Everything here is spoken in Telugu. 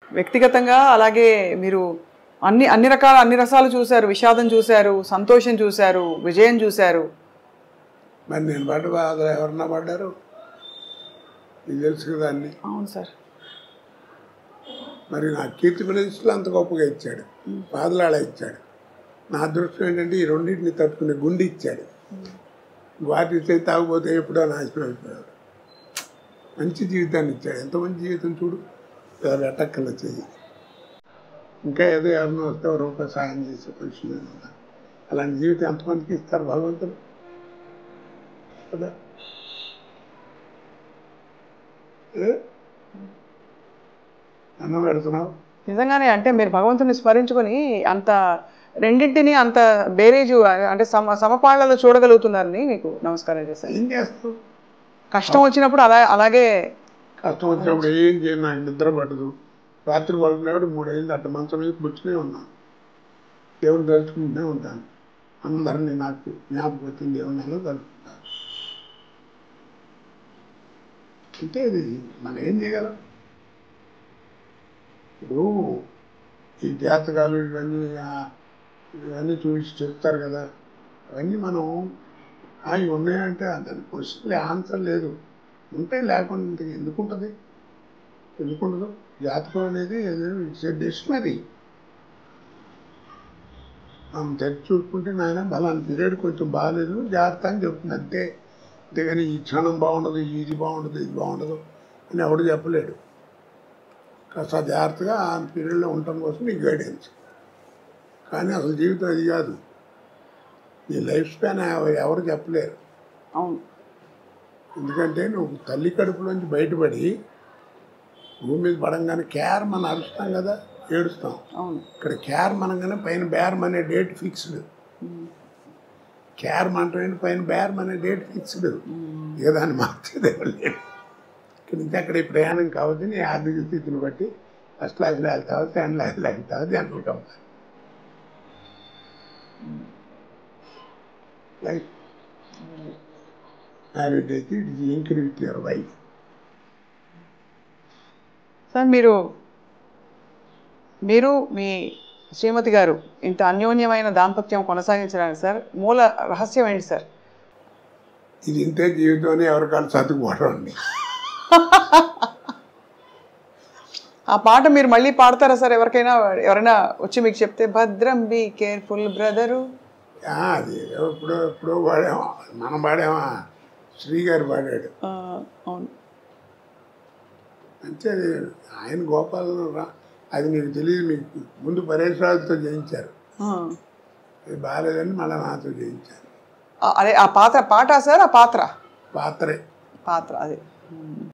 వ్యక్తిగతంగా అలాగే మీరు అన్ని అన్ని రకాల అన్ని రసాలు చూశారు విషాదం చూశారు సంతోషం చూశారు విజయం చూశారు మరి నేను పడ్డ బాధలు ఎవరన్నా పడ్డారు నీకు తెలుసు కదా అన్ని అవును సార్ మరి నా కీర్తి ప్రదేశ్లో అంత గొప్పగా ఇచ్చాడు బాధలాడ ఇచ్చాడు నా అదృష్టం ఏంటంటే ఈ రెండింటిని తట్టుకునే గుండె ఇచ్చాడు వాటి ఇస్తే తాగిపోతే ఎప్పుడో నాశనం అయిపోయాడు మంచి జీవితాన్ని ఇచ్చాడు ఎంత మంచి జీవితం చూడు ఎవరు ఎట్టక్కల చెయ్యి ఇంకా ఏదో ఎవరినో వస్తే ఒక రూపాయి సాయం చేసే పొజిషన్ మీద ఉన్నా. అలాంటి జీవితం ఎంతమందికి ఇస్తారు భగవంతుడు కదా ఏ? అన్నం పెడుతున్నావు నిజంగానే అంటే మీరు భగవంతుని స్మరించుకొని అంత రెండింటిని అంత బేరేజు అంటే సమ సమపాళ్లలో చూడగలుగుతున్నారని మీకు నమస్కారం చేశాను ఏం చేస్తావు కష్టం వచ్చినప్పుడు అలా అలాగే కష్టం వచ్చినప్పుడు ఏం చేయను నాకు నిద్ర పడదు రాత్రి పడుకునేవాడు మూడేళ్ళు అట్ట మంచం మీద కూర్చునే ఉన్నాను దేవుని తలుచుకుంటూనే ఉంటాను అందరినీ నాకు జ్ఞాపకం వచ్చింది దేవుని నెలలో తలుచుకుంటాను అంటే ఇది మనం ఏం చేయగలం ఇప్పుడు ఈ జాతకాలు ఇవన్నీ ఆ, ఇవన్నీ చూసి చెప్తారు కదా అవన్నీ మనం అవి ఉన్నాయంటే దాని క్వశ్చన్ ఆన్సర్ లేదు ఉంటే లేకుండా ఇంత ఎందుకు ఉంటుంది ఎందుకు ఉండదు జాతకం అనేది ఇట్స్ ఎ డిక్షనరీ మనం తెచ్చి చూసుకుంటే నాయన బలాన్ని పీరియడ్ కొంచెం బాగాలేదు జాగ్రత్త అని చెప్తుంది అంతే అంతేగాని ఈ క్షణం బాగుండదు ఇది బాగుండదు ఇది బాగుండదు అని ఎవడు చెప్పలేడు కాస్త జాగ్రత్తగా ఆ పీరియడ్లో ఉండటం కోసం నీకు గైడెన్స్ కానీ అసలు జీవితం అది కాదు నీ లైఫ్ స్పాన్ ఎవరు చెప్పలేరు అవును ఎందుకంటే నువ్వు తల్లి కడుపులోంచి బయటపడి భూమి మీద పడంగానే కేర్ మనం అరుస్తాం కదా ఏడుస్తాం అవును ఇక్కడ కేర్ మనగానే పైన బేరం అనే డేట్ ఫిక్స్డ్ కేర్ మనటం పైన బేరం అనే డేట్ ఫిక్స్డ్ ఇక దాన్ని మార్చేది ఎవరు లేడు ఇక్కడ నుంచి అక్కడ ఈ ప్రయాణం కావద్దు నీ ఆర్థిక స్థితిని బట్టి ఫస్ట్ క్లాస్లో వెళ్తావు సెకండ్ క్లాస్లో వెళ్తావు జనరల్ కావాలి లైఫ్ మ్యారీడ్ అయితే it is linked with your wife sir మీరు మీరు మీ శ్రీమతి గారు ఇంత అన్యోన్యమైన దాంపత్యం కొనసాగించడానికి సార్ మూల రహస్యం ఏంటి సార్ ఇది ఇంతే జీవితం అని ఎవరికాళ్ళు చదువుకోవడం అండి ఆ పాట మీరు మళ్ళీ పాడతారా సార్ ఎవరికైనా ఎవరైనా వచ్చి మీకు చెప్తే భద్రం బి కేర్ఫుల్ బ్రదరు ఆ, అది ఏదో ఎప్పుడో ఎప్పుడో పాడామా మనం పాడామా శ్రీ గారు పాడాడు అవును అంటే అది ఆయన గోపాలను రా అది నీకు తెలియదు మీకు ముందు పరేష్ రాజుతో చేయించారు ఆ. అది బాగాలేదని మళ్ళీ నాతో చేయించారు ఆ, అదే ఆ పాత్ర పాట సార్ ఆ పాత్ర పాత్రే పాత్ర అదే